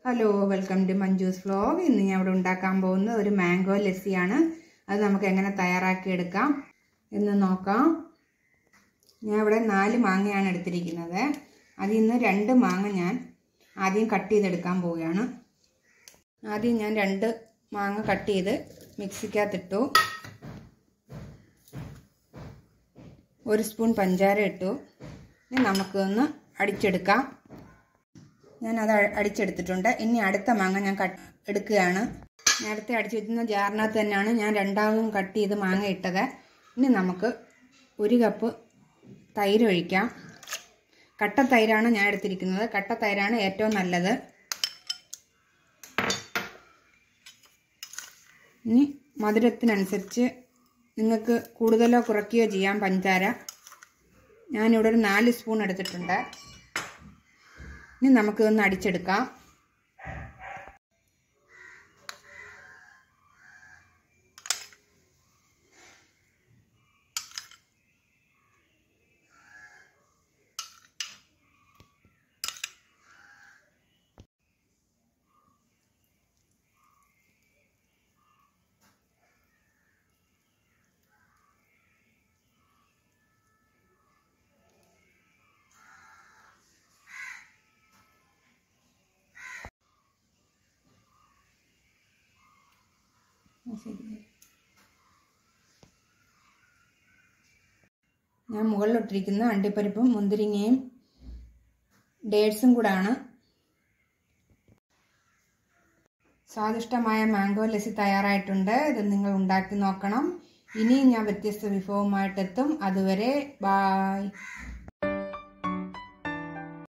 hello welcome to Manju's vlog ഇന്ന് ഞാൻ ഇവിടെ ഉണ്ടാക്കാൻ പോകുന്ന ഒരു മാംഗോ ലസ്സിയാണ് അത് നമുക്ക് എങ്ങനെ തയ്യാറാക്കിയെടുക്കാം എന്ന് നോക്കാം ഞാൻ ഇവിടെ നാല് മാങ്ങയാണ് എടുത്തിരിക്കുന്നത് അതിൽ നിന്ന് രണ്ട് മാങ്ങ ഞാൻ ആദ്യം കട്ട് ചെയ്തെടുക്കാൻ പോവുകയാണ് ആദ്യം ഞാൻ രണ്ട് മാങ്ങ കട്ട് ചെയ്ത് മിക്സിക്കകത്തിട്ടു ഒരു സ്പൂൺ പഞ്ചാര ഇട്ടു ഇനി നമുക്കൊന്ന് അടിച്ചെടുക്കാം ഞാനത് അടിച്ചെടുത്തിട്ടുണ്ട് ഇനി അടുത്ത മാങ്ങ ഞാൻ കട്ട് എടുക്കുകയാണ് നേരത്തെ അടിച്ചു വെച്ചിരുന്ന ജാറിനകത്ത് തന്നെയാണ് ഞാൻ രണ്ടാമതും കട്ട് ചെയ്ത് മാങ്ങ ഇട്ടത് ഇനി നമുക്ക് ഒരു കപ്പ് തൈര് ഒഴിക്കാം കട്ട തൈരാണ് ഞാൻ എടുത്തിരിക്കുന്നത് കട്ട തൈരാണ് ഏറ്റവും നല്ലത് ഇനി മധുരത്തിനനുസരിച്ച് നിങ്ങൾക്ക് കൂടുതലോ കുറയ്ക്കുകയോ ചെയ്യാം പഞ്ചാര ഞാനിവിടെ ഒരു നാല് സ്പൂൺ എടുത്തിട്ടുണ്ട് ഇനി നമുക്ക് ഒന്ന് അടിച്ചെടുക്കാം ഞാൻ മുകളിലിട്ടിരിക്കുന്ന അണ്ടിപ്പരിപ്പും മുന്തിരിങ്ങയും ഡേറ്റ്സും കൂടാണ് സ്വാദിഷ്ടമായ മാംഗോ ലസ്സി തയ്യാറായിട്ടുണ്ട് ഇത് നിങ്ങൾ ഉണ്ടാക്കി നോക്കണം ഇനിയും ഞാൻ വ്യത്യസ്ത വിഭവമായിട്ടെത്തും അതുവരെ ബായ്